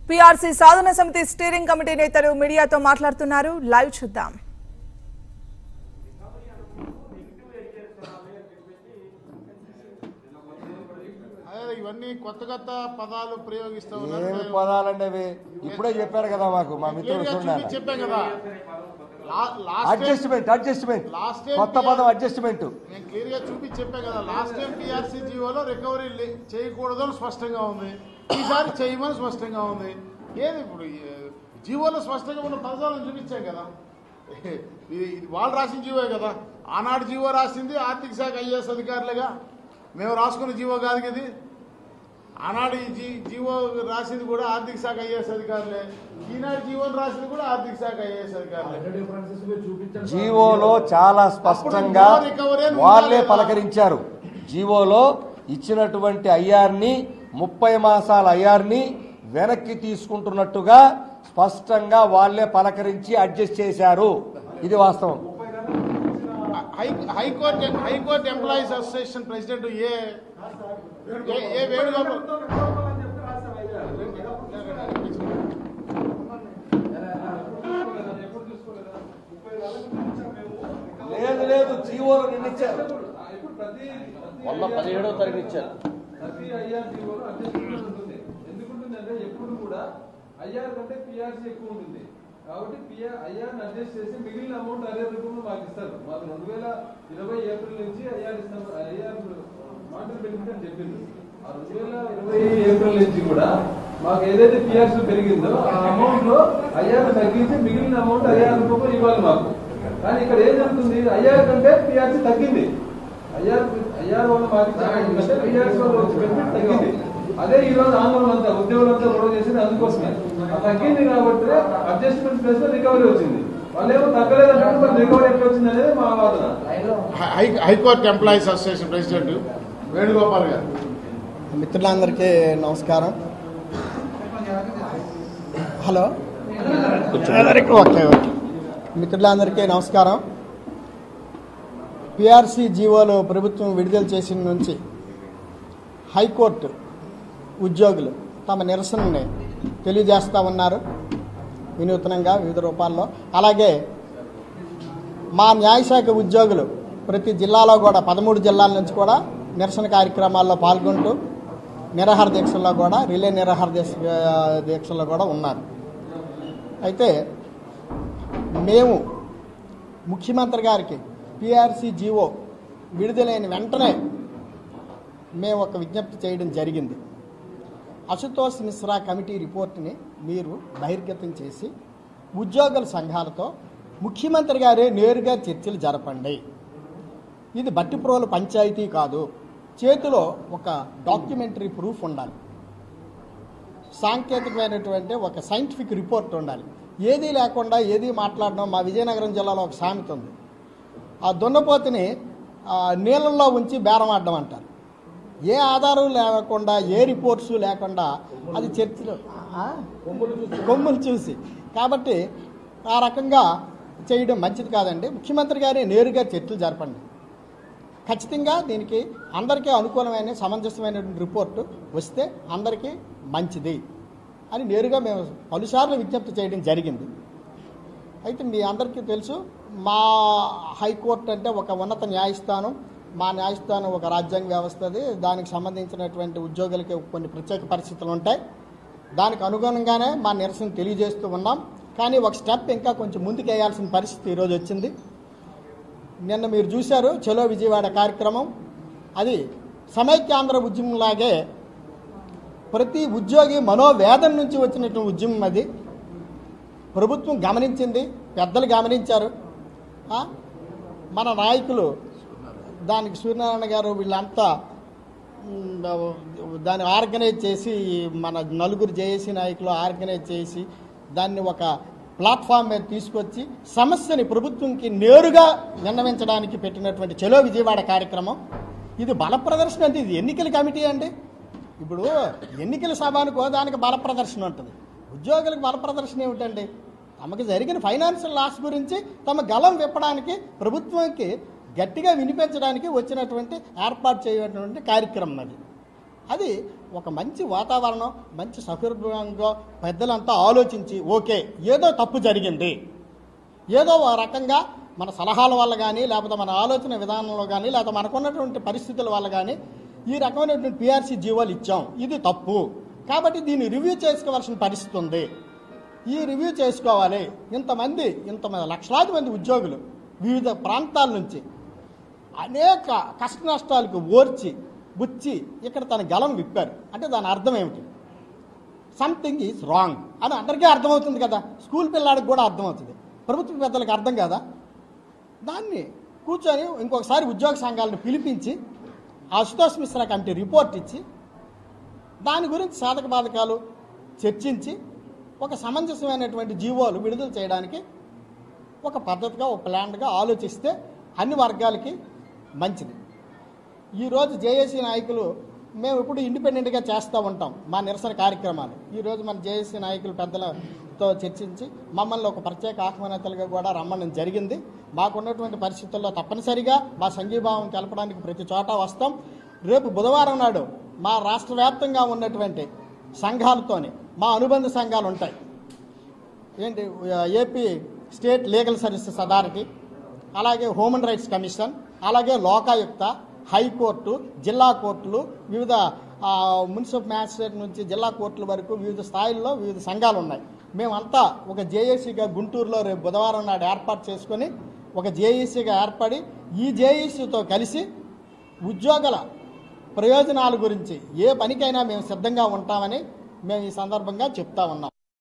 PRC సాధన సమితి steering committee నేతలు మీడియాతో మాట్లాడుతున్నారు లైవ్ చూద్దాం అదే ఇవన్నీ కొత్త కొత్త పదాలు ప్రయోగిస్తూ ఏమి ఉన్నారు పదాలండి అవి ఇప్పుడే చెప్పారు కదా మాకు మా మిత్రులు క్లియర్గా చూడాలి చూపించి చెప్పాం కదా లా- last time adjustment adjustment last time కొత్త పదం అడ్జస్ట్మెంట్ నేను క్లియర్ గా చూపించి చెప్పాను కదా లాస్ట్ టైం టీఆర్సీ జీవోలో రికవరీ లే- చేయకూడదు అని స్పష్టంగా ఉంది ఈసారి చేయమని స్పష్టంగా ఉంది ఏది ఇప్పుడు ఈ జీవోలో స్పష్టంగా ఉన్న పదజాలను చూపించాం కదా ఇది ఇది వాళ్ళు రాసిన జీవో కదా ఆనాడు జీవో రాసింది ఆర్థిక శాఖ ఐఏఎస్ అధికారులుగా మేము రాసుకున్న జీవో కాదు కదా ఇది ఆనాడు ఈ జీ జీవో రాసింది కూడా ఆర్థిక శాఖ ఐఏఎస్ అధికారులే ఈనాడు జీవోని రాసింది కూడా ఆర్థిక శాఖ ఐఏఎస్ అధికారులే జీవోలో చాలా స్పష్టంగా అప్పుడు no recovery అని వాళ్ళే ఉండాలి కదా. పలకరించారు జీవోలో ఇచ్చినటువంటి ఐఆర్ని ముప్పై మాసాల ఐఆర్ని వెనక్కి తీసుకుంటున్నట్టుగా స్పష్టంగా వాళ్ళే పలకరించి అడ్జస్ట్ చేశారు ఇది వాస్తవం high high court high court employees association president A A- A Venugopal లేదు లేదు జీవోలో నిన్నిచ్చారు మొన్న పదిహేడవ తారీఖు ఇచ్చారు ప్రతి ఐఆర్ జీవోలో అడ్జస్ట్మెంట్ ఉంటుంది ఎందుకుంటుందంటే ఎప్పుడు కూడా ఐఆర్ కంటే పిఆర్సీ ఎక్కువ ఉంటుంది కాబట్టి పిఆర్ ఐఆర్ అడ్జస్ట్ చేసి మిగిలిన అమౌంట్ అదే రూపంలో మాకు ఇస్తారు మాకు రెండు వేల ఇరవై ఏప్రిల్ నుంచి ఐఆర్ ఇస్తాం ఐఆర్ మాటలు బెనిఫిట్ అని చెప్పింది ఆ రెండు వేల ఇరవై ఏప్రిల్ నుంచి కూడా మాకు ఏదైతే పిఆర్సీ పెరిగిందో ఆ అమౌంట్ లో ఐఆర్ తగ్గించి మిగిలిన అమౌంట్ ఐఆర్ రూపంలో ఇవ్వాలి మాకు కానీ ఇక్కడ ఏం జరుగుతుంది ఐఆర్ కంటే పిఆర్సీ తగ్గింది ఐఆర్ ఐఆర్ వల్ల మాకు కంటే పిఆర్సీ వల్ల వచ్చే బెనిఫిట్ తగ్గింది అదే ఈ రోజు ఆందోళన అంతా ఉద్యోగులంతా గొడవ చేసింది అందుకోసమే ఆ తగ్గింది కాబట్టి అడ్జస్ట్మెంట్ ప్లేస్ లో రికవరీ వచ్చింది వాళ్ళు ఏమో తగ్గలేదు అంటే మరి రికవరీ ఎట్లా వచ్చింది అనేది మా వాదన high high court employees association president Venugopal గారు మిత్రులందరికీ నమస్కారం హలో ఓకే ఓకే మిత్రులందరికీ నమస్కారం పిఆర్సీ జీవోలు ప్రభుత్వం విడుదల చేసిన నుంచి హైకోర్టు ఉద్యోగులు తమ నిరసనని తెలియజేస్తూ ఉన్నారు వినూత్నంగా వివిధ రూపాల్లో అలాగే మా న్యాయశాఖ ఉద్యోగులు ప్రతి జిల్లాలో కూడా పదమూడు జిల్లాల నుంచి కూడా నిరసన కార్యక్రమాల్లో పాల్గొంటూ నిరాహార దీక్షల్లో కూడా రిలే నిరాహార దీక్ష దీక్షల్లో కూడా ఉన్నారు అయితే మేము ముఖ్యమంత్రి గారికి పిఆర్సీ జీవో విడుదలైన వెంటనే మేము ఒక విజ్ఞప్తి చేయడం జరిగింది అశుతోష్ మిశ్రా కమిటీ రిపోర్ట్ని మీరు బహిర్గతం చేసి ఉద్యోగుల సంఘాలతో ముఖ్యమంత్రి గారే నేరుగా చర్చలు జరపండి ఇది బట్టిప్రోలు పంచాయతీ కాదు చేతిలో ఒక డాక్యుమెంటరీ ప్రూఫ్ ఉండాలి సాంకేతికమైనటువంటి ఒక సైంటిఫిక్ రిపోర్ట్ ఉండాలి ఏదీ లేకుండా ఏదీ మాట్లాడడం మా విజయనగరం జిల్లాలో ఒక సామెత ఉంది ఆ దున్నపోతుని ఆ, నీళ్ళల్లో ఉంచి బేరం ఆడడం అంటారు ఏ ఆధారం లేకుండా ఏ రిపోర్ట్స్ లేకుండా అది చర్చలు ఆ? కొమ్ములు చూసి కాబట్టి ఆ రకంగా చేయడం మంచిది కాదండి ముఖ్యమంత్రి గారి నేరుగా చర్చలు జరపండి ఖచ్చితంగా దీనికి అందరికీ అనుకూలమైన సమంజసమైనటువంటి రిపోర్టు వస్తే అందరికీ మంచిది అని నేరుగా మేము పలుసార్లు విజ్ఞప్తి చేయడం జరిగింది అయితే మీ అందరికీ తెలుసు మా హైకోర్టు అంటే ఒక ఉన్నత న్యాయస్థానం మా న్యాయస్థానం ఒక రాజ్యాంగ వ్యవస్థది దానికి సంబంధించినటువంటి ఉద్యోగులకి కొన్ని ప్రత్యేక పరిస్థితులు ఉంటాయి దానికి అనుగుణంగానే మా నిరసన తెలియజేస్తూ ఉన్నాం కానీ ఒక స్టెప్ ఇంకా కొంచెం ముందుకు వేయాల్సిన పరిస్థితి ఈరోజు వచ్చింది నిన్న మీరు చూశారు చలో విజయవాడ కార్యక్రమం అది సమైక్యాంధ్ర ఉద్యమంలాగే ప్రతి ఉద్యోగి మనోవేదన నుంచి వచ్చినటువంటి ఉద్యమం అది ప్రభుత్వం గమనించింది పెద్దలు గమనించారు ఆ? మన నాయకులు దానికి సూర్యనారాయణ గారు వీళ్ళంతా మ్, దాన్ని ఆర్గనైజ్ చేసి మన నలుగురు జేఏసీ నాయకులు ఆర్గనైజ్ చేసి దాన్ని ఒక ప్లాట్ఫామ్ మీద తీసుకొచ్చి సమస్యని ప్రభుత్వంకి నేరుగా విన్నవించడానికి పెట్టినటువంటి చలో విజయవాడ కార్యక్రమం ఇది బల ప్రదర్శన అంటే ఇది ఎన్నికల కమిటీ అండి ఇప్పుడు ఎన్నికల సభానికో దానికి బల ప్రదర్శన ఉంటుంది ఉద్యోగులకు బల ప్రదర్శన ఏమిటండి తమకు జరిగిన ఫైనాన్షియల్ లాస్ గురించి తమ గలం విప్పడానికి ప్రభుత్వంకి గట్టిగా వినిపించడానికి వచ్చినటువంటి ఏర్పాటు చేయనటువంటి కార్యక్రమం అది అది ఒక మంచి వాతావరణం మంచి సౌకర్యంగా పెద్దలంతా ఆలోచించి ఓకే ఏదో తప్పు జరిగింది ఏదో ఒక రకంగా మన సలహాల వల్ల కానీ లేకపోతే మన ఆలోచన విధానంలో కానీ లేకపోతే మనకున్నటువంటి పరిస్థితుల వల్ల కానీ ఈ రకమైనటువంటి పిఆర్సీ జీవోలు ఇచ్చాం ఇది తప్పు కాబట్టి దీన్ని రివ్యూ చేసుకోవాల్సిన పరిస్థితి ఉంది ఈ రివ్యూ చేసుకోవాలి ఇంతమంది ఇంతమంది లక్షలాది మంది ఉద్యోగులు వివిధ ప్రాంతాల నుంచి అనేక కష్ట నష్టాలకు ఓర్చి బుచ్చి ఇక్కడ తన గలం విప్పారు అంటే దాని అర్థం ఏమిటి సంథింగ్ ఈజ్ రాంగ్ అని అందరికీ అర్థమవుతుంది కదా స్కూల్ పిల్లాడికి కూడా అర్థమవుతుంది ప్రభుత్వ పెద్దలకు అర్థం కదా దాన్ని కూర్చొని ఇంకొకసారి ఉద్యోగ సంఘాలను పిలిపించి అశుతోష్ మిశ్రా కమిటీ రిపోర్ట్ ఇచ్చి దాని గురించి సాధక బాధకాలు చర్చించి ఒక సమంజసమైనటువంటి జీవోలు విడుదల చేయడానికి ఒక పద్ధతిగా ఒక ప్లాన్గా ఆలోచిస్తే అన్ని వర్గాలకి మంచిది ఈరోజు జేఏసీ నాయకులు మేము ఇప్పుడు ఇండిపెండెంట్గా చేస్తూ ఉంటాం మా నిరసన కార్యక్రమాలు ఈరోజు మన జేఏసీ నాయకులు పెద్దలతో చర్చించి మమ్మల్ని ఒక ప్రత్యేక ఆహ్వానితులుగా కూడా రమ్మడం జరిగింది మాకున్నటువంటి పరిస్థితుల్లో తప్పనిసరిగా మా సంఘీభావం తెలపడానికి ప్రతి చోట వస్తాం రేపు బుధవారం నాడు మా రాష్ట్ర వ్యాప్తంగా ఉన్నటువంటి సంఘాలతోని మా అనుబంధ సంఘాలు ఉంటాయి ఏంటి AP state legal services authority అలాగే హ్యూమన్ రైట్స్ కమిషన్ అలాగే లోకాయుక్త హైకోర్టు జిల్లా కోర్టులు వివిధ ఆ, మున్సిపల్ మ్యాజిస్ట్రేట్ నుంచి జిల్లా కోర్టుల వరకు వివిధ స్థాయిల్లో వివిధ సంఘాలు ఉన్నాయి మేమంతా ఒక జేఏసీగా గుంటూరులో రేపు బుధవారం నాడు ఏర్పాటు చేసుకొని ఒక జేఏసీగా ఏర్పడి ఈ జేఏసీతో కలిసి ఉద్యోగుల ప్రయోజనాల గురించి ఏ పనికైనా మేము సిద్ధంగా ఉంటామని మేము ఈ సందర్భంగా చెప్తా ఉన్నాం